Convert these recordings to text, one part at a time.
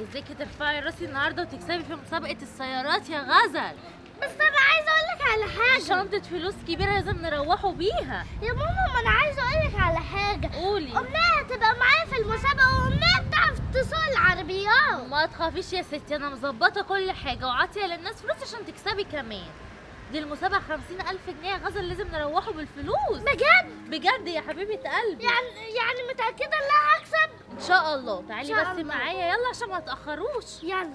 عايزاكي ترفعي راسي النهارده وتكسبي في مسابقه السيارات يا غزل بس انا عايزه اقول لك على حاجه شنطه فلوس كبيره لازم نروحوا بيها يا ماما ما انا عايزه اقول لك على حاجه قولي امنيه هتبقى معايا في المسابقه وامنيه بتعرف تسوق العربيات ما تخافيش يا ستي انا مظبطه كل حاجه وعاطيه للناس فلوس عشان تكسبي كمان دي المسابقه خمسين ألف جنيه يا غزل لازم نروحوا بالفلوس بجد بجد يا حبيبه قلبي يعني يعني متاكده ان انا هكسب ان شاء الله تعالي إن شاء بس الله. معايا يلا عشان ما تاخروش يلا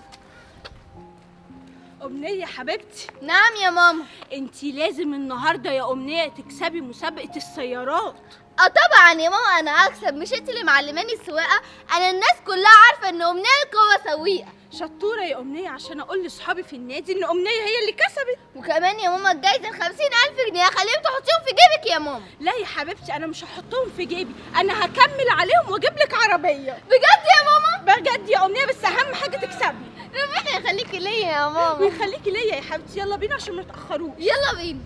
أمنية حبيبتي نعم يا ماما انتي لازم النهاردة يا أمنية تكسبي مسابقة السيارات اه طبعا يا ماما انا هكسب مش انت اللي معلماني السواقه انا الناس كلها عارفه ان امنيه القوه سويقه شطورة يا أمنية عشان أقول لأصحابي في النادي إن أمنية هي اللي كسبت وكمان يا ماما الجايزه الخمسين ألف جنيه هخليهم تحطيهم في جيبك يا ماما لا يا حبيبتي أنا مش هحطهم في جيبي أنا هكمل عليهم وأجيب لك عربية بجد يا ماما بجد يا أمنية بس أهم حاجة تكسبي ربنا يخليكي ليا يا ماما ويخليكي ليا يا حبيبتي يلا بينا عشان ما تأخروش يلا بينا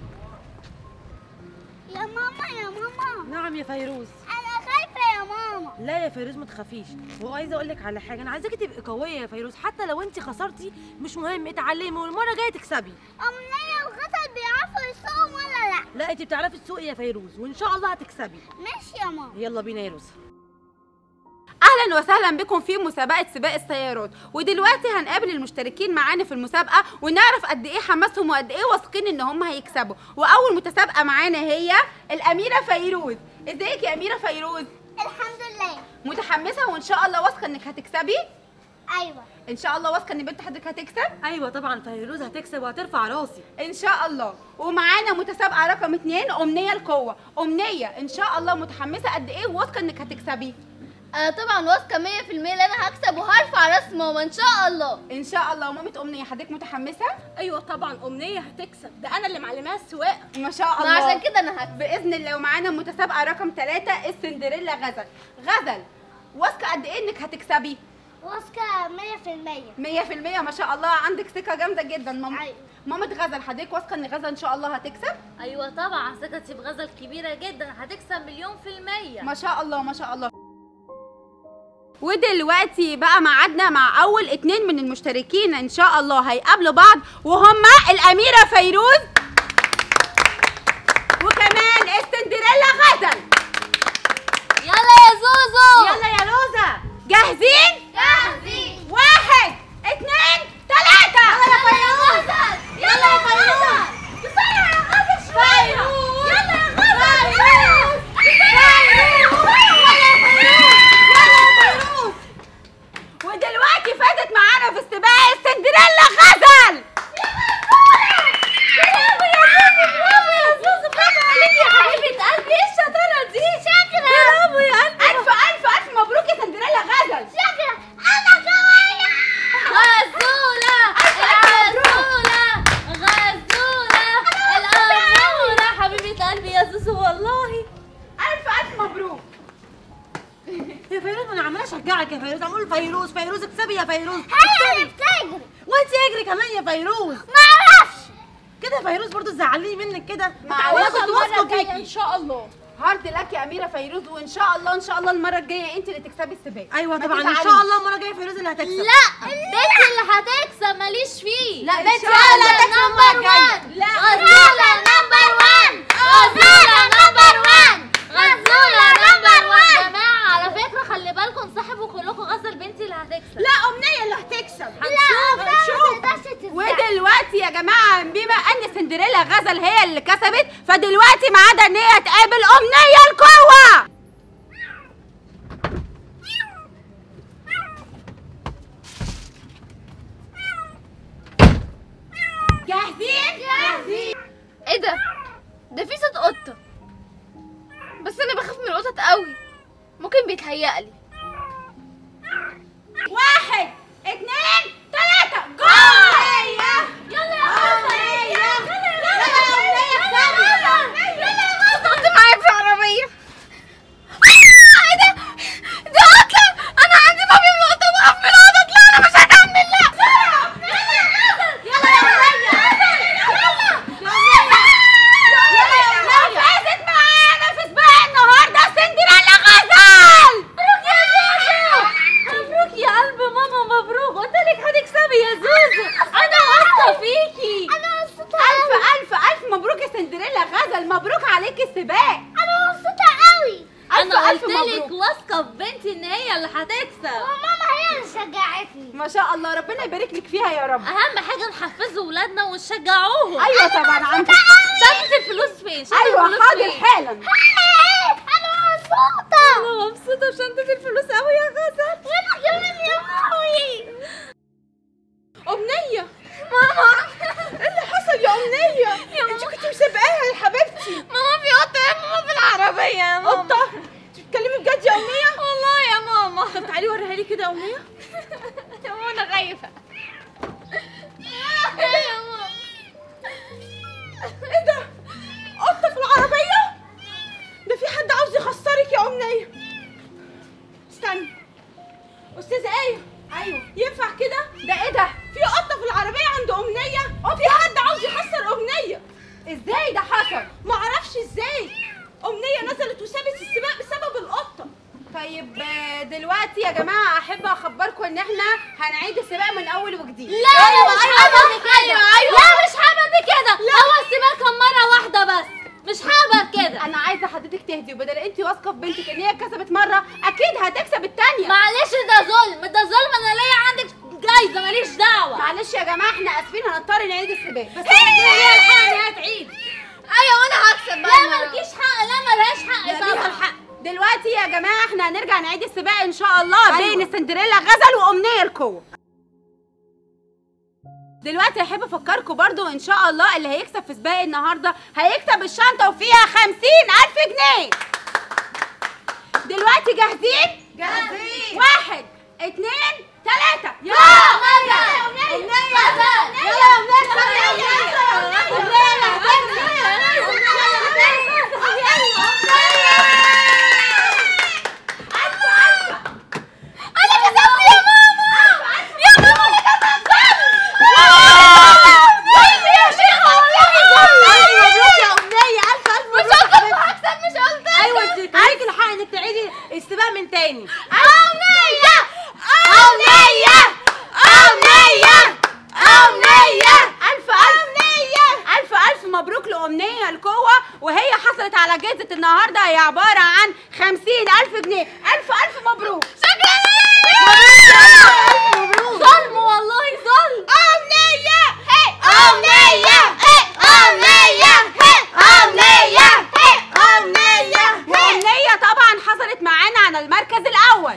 يا ماما يا ماما نعم يا فيروز انا خايفه يا ماما لا يا فيروز ما تخافيش وعايزه اقول لك على حاجه انا عايزاكي تبقي قويه يا فيروز حتى لو انت خسرتي مش مهم اتعلمي والمره الجايه تكسبي امنيه وغسل بيعرفوا يسوقوا ولا لا لا انت بتعرفي تسوقي يا فيروز وان شاء الله هتكسبي ماشي يا ماما يلا بينا يا روسا اهلا وسهلا بكم في مسابقه سباق السيارات ودلوقتي هنقابل المشتركين معانا في المسابقه ونعرف قد ايه حماسهم وقد ايه واثقين ان هم هيكسبوا واول متسابقه معانا هي الاميره فيروز ازيك يا اميره فيروز الحمد لله متحمسه وان شاء الله واثقه انك هتكسبي ايوه ان شاء الله واثقه ان بنت حضرتك هتكسب ايوه طبعا فيروز هتكسب وهترفع راسي ان شاء الله ومعانا متسابقه رقم اتنين امنيه القوه امنيه ان شاء الله متحمسه قد ايه واثقه انك هتكسبي انا طبعا واثقه 100% ان انا هكسب وهرفع راس ماما ان شاء الله ان شاء الله مامة امنيه حضرتك متحمسه أيوة طبعا أمنية هتكسب ده أنا اللي معلماها السواقة ما شاء ما الله عشان كده انا هكسب باذن الله ومعانا متسابقه رقم ثلاثة السندريلا غزل غزل واثقه قد ايه انك هتكسبي واثقه 100% 100% ما شاء الله عندك ثقه جامده جدا ماما أيوة. مامة غزل حضرتك واثقه ان غزل ان شاء الله هتكسب ايوه طبعا ثقتي بغزل كبيره جدا هتكسب مليون في الميه ما شاء الله ما شاء الله ودلوقتي بقى ميعادنا مع اول اتنين من المشتركين ان شاء الله هيقابلوا بعض وهما الاميره فيروز وكمان السندريلا غزل يلا يا زوزو يلا يا روزا جاهزين جاهزين واحد اتنين تلاتة يلا يا فيروز يلا يا فيروز بسرعة يا غزل فيروز يلا يا غزل فيروز فيروز ودلوقتي فاتت معانا في السباق السندريلا غزل ألف ألف ألف مبروك يا سندريلا غزل شكرا انا قويه غزولة الغزولة غزولة الأمورة حبيبة قلبي يا زوزو والله ألف ألف مبروك يا فيروز انا عماله اشجعك يا فيروز عمال فيروز فيروز اكسبي يا فيروز هي اللي بتجري وانت اجري كمان يا فيروز ما اعرفش كده يا فيروز برضو تزعليني منك كده معقولة انا كنت المرة واثقه الجاية فيكي إن شاء الله هارد لك يا أميرة فيروز وإن شاء الله إن شاء الله المرة الجاية أنت اللي تكسبي السباق ايوه ما طبعا ان تزعليش. شاء الله المره الجايه فيروز اللي هتكسب لا بنتي اللي هتكسب ماليش فيه لا، إن بنتي شاء الله غزولة هتكسب المرة نمبر الجاية. 1 لا. غزولة نمبر 1 غزولة نمبر 1 غزولة نمبر 1 يا جماعة على فكرة خلي بالكم صاحبوا كلكم غزل بنتي اللي هتكسب لا أمنية اللي هتكسب هنشوف هنشوف ودلوقتي يا جماعة بما أن سندريلا غزل هي اللي كسبت فدلوقتي ميعادها إن هي تقابل أمنية القوة جاهزين؟ جاهزين ايه ده ده في صوت قطه بس انا بخاف من القطط قوي ممكن بيتهيألي واحد اتنين تلاتة جول يلا يا غزل يلا يا غزل يلا يا غزل قطه معايا في العربيه ايه ده دي قطه انا عندي فوبيا من القطه بخاف من القطط لا انا مش هكمل لا يلا يا غزل يلا يا غزل فازت معانا في سباق النهارده سندريلا غزل مبروك يا قلب ماما مبروك انا ألف قلت لك مبروك. واثقه في بنتي ان هي اللي هتكسب ماما هي اللي شجعتني ما شاء الله ربنا يبارك لك فيها يا رب اهم حاجه نحفز ولادنا ونشجعوهم ايوه طبعا عندك شنطه الفلوس فين شنطة ايوه الفلوس حاضر فين؟ حالا انا مبسوطة انا مبسوطه بشنطه الفلوس قوي يا غزل وانا كمان يا ماوي أمنية ماما ايه اللي حصل يا أمنية؟ انت كنت مسابقاها يا حبيبتي ماما في قطة يا ماما في العربية يا ماما قطة انت بتتكلمي بجد يا أمنية؟ والله يا ماما طب تعالي وريها لي كده يا أمنية يا ماما انا خايفة يا ماما ايه ده؟ قطة في العربية؟ ده في حد عاوز يخسرك يا أمنية استني أستاذة آية أيوه ينفع كده؟ ده ايه ده في قطة في العربية عند أمنية في حد عاوز يخسر أمنية ازاي ده حصل معرفش ازاي أمنية نزلت وسابت السباق بسبب القطة طيب آه، دلوقتي يا جماعه احب اخبركم ان احنا هنعيد السباق من اول وجديد لا انا مش هبط كده لا مش هبط كده هو السباق كان مره واحده بس مش هبط كده انا عايزه حضرتك تهدي وبدل انت واثقه في بنتك ان هي كسبت مره اكيد هتكسب الثانيه معلش ده ظلم ده ظلم انا ليا عندك جايزه ماليش دعوه معلش يا جماعه احنا اسفين هنضطر نعيد السباق بس ربنا ليها الحق ان هي تعيد ايوه وانا هكسب لا مالكيش حق لا ملهاش حق لا طبعا ليها الحق دلوقتي يا جماعه احنا هنرجع نعيد السباق ان شاء الله أيوة. بين سندريلا غزل وامنيه القوه دلوقتي احب افكركم برضو ان شاء الله اللي هيكسب في سباق النهارده هيكسب الشنطه وفيها خمسين الف جنيه دلوقتي جاهزين جاهزين. واحد اتنين تلاته يلا غزل. يا أمنية. أمنية. غزل. يلا يا أمنية. غزل. انا كسبت يا ماما يا ماما انا كسبت يا شيخة ايوه مبروك يا امنيه الف الف مش مبروك قلت لكم هكسب مش قلت ايوه انت عليك الحق انك تعيدي السباق من تاني أمنية أمنية أمنية أمنية ألف ألف ألف ألف مبروك لأمنية القوة وهي حصلت على جائزة النهاردة هي عبارة عن خمسين ألف جنيه ألف ألف مبروك شكرا ظلم والله ظلم أمنية أمنية أمنية أمنية أمنية وأمنية طبعا حصلت معانا على المركز الأول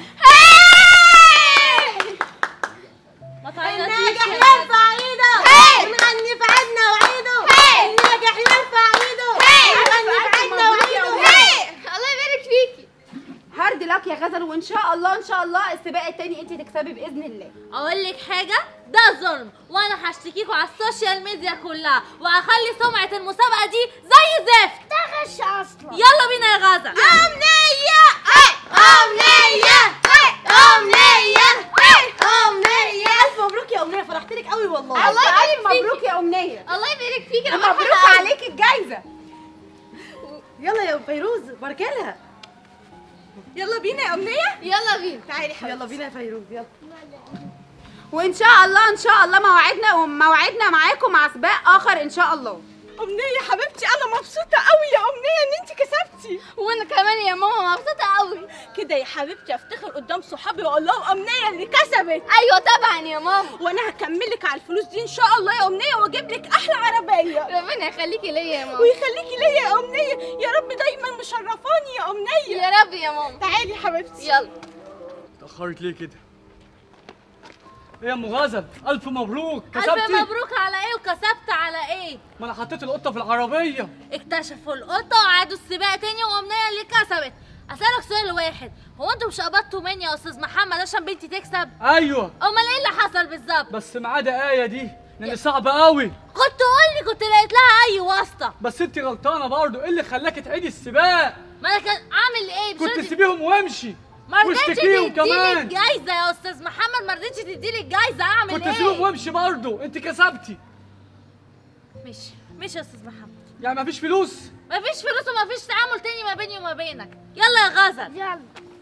ما تعيطيش الناجح يا يرفع ايده هي. نغني في عيدنا وعيده هي. الناجح يرفع ايده هي. نغني في عيدنا مبروك يا وعيده أمنية. الله يبارك فيكي هارد لك يا غزل وإن شاء الله إن شاء الله السباق التاني أنت تكسبي بإذن الله اقول لك حاجه ده ظلم وانا هشتكيكوا على السوشيال ميديا كلها وهخلي سمعه المسابقه دي زي زفت ده غش أصلا يلا بينا يا غزل أمنية أمنية أمنية أمنية الف مبروك يا امنيه فرحت لك قوي والله الله يبارك ألف فيكي. مبروك يا أمنية الله يبارك فيكي أنا مبروك فرحانة أوي. عليك الجايزة يلا يا فيروز باركلها يلا بينا يا أمنية يلا بينا تعالي حبيبتي يلا بينا يا فيروز يلا وإن شاء الله إن شاء الله موعدنا وموعدنا معاكم مع سباق آخر إن شاء الله أمنية حبيبتي أنا مبسوطة قوي يا أمنية إن أنت كسبتي وأنا كمان يا ماما مبسوطة قوي كده يا حبيبتي أفتخر قدام صحابي وأقول لهم أمنية اللي كسبت أيوة طبعا يا ماما وأنا هكملك على الفلوس دي إن شاء الله يا أمنية وأجيب لك أحلى عربية ربنا يخليكي ليا يا ماما ويخليكي ليا يا أمنية يا رب دايما مشرفاني يا أمنية يا رب يا ماما تعالي يا حبيبتي يلا اتأخرت ليه كده؟ ايه يا ام غزل؟ ألف مبروك الف كسبتي؟ مبروك على ايه وكسبت على ايه ما أنا حطيت القطة في العربية اكتشفوا القطه وعادوا السباق تاني وامنيه اللي كسبت اسالك سؤال واحد هو انتوا مش قبضتوا مني يا استاذ محمد عشان بنتي تكسب أيوه امال ايه اللي حصل بالظبط بس ما عدا آية دي لأن صعبة قوي كنت قول لي كنت لقيت لها اي واسطه بس أنت غلطانة برضه إيه اللي خلاكي تعيدي السباق؟ ما انا كان عامل ايه مش كنت راضي- تسيبيهم وامشي ما رضيتش واشتكيهم تديلي كمان الجايزه يا استاذ محمد ما رضيتش تديلي الجايزه اعمل كنت ايه تسيبهم وامشي برضه أنت كسبتي مش مش يا استاذ محمد يعني مفيش فلوس؟ مفيش فلوس ومفيش تعامل تاني ما بيني وما بينك يلا يا غزل يلا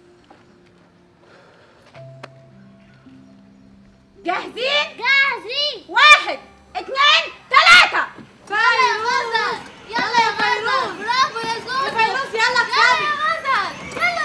جاهزين؟ جاهزين واحد اتنين تلاتة يلا يا غزل يلا يا فيروز برافو يا زوزو فيروز يلا يلا يا غزل يلا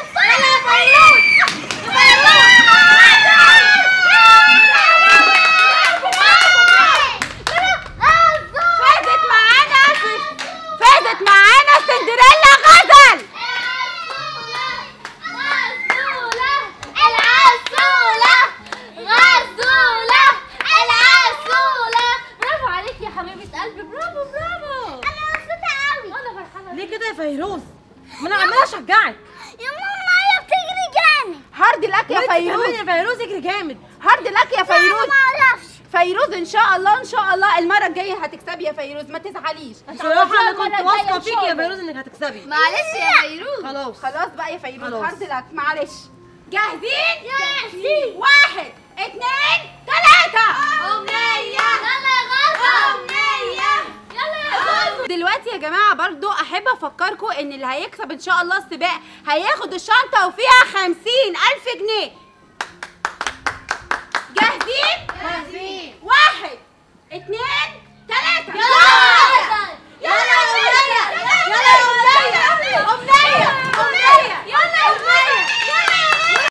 هارد لك يا وانت فيروز كمان يا فيروز اجري جامد هارد لك يا فيروز معرفش فيروز ان شاء الله ان شاء الله المره الجايه هتكسبي يا فيروز ما تزعليش بصراحه انا كنت المرة الجاية واثقه إن فيكي شاء يا الله. فيروز انك هتكسبي معلش يا فيروز خلاص خلاص بقى يا فيروز خلاص. هارد لك معلش جاهزين جاهزين. واحد اتنين تلاته أمنية يلا يا غزة أمنية يلا يا غزة دلوقتي يا جماعه برضو احب افكركم ان اللي هيكسب ان شاء الله السباق هياخد الشنطه وفيها خمسين الف جنيه جاهزين جاهزين واحد اتنين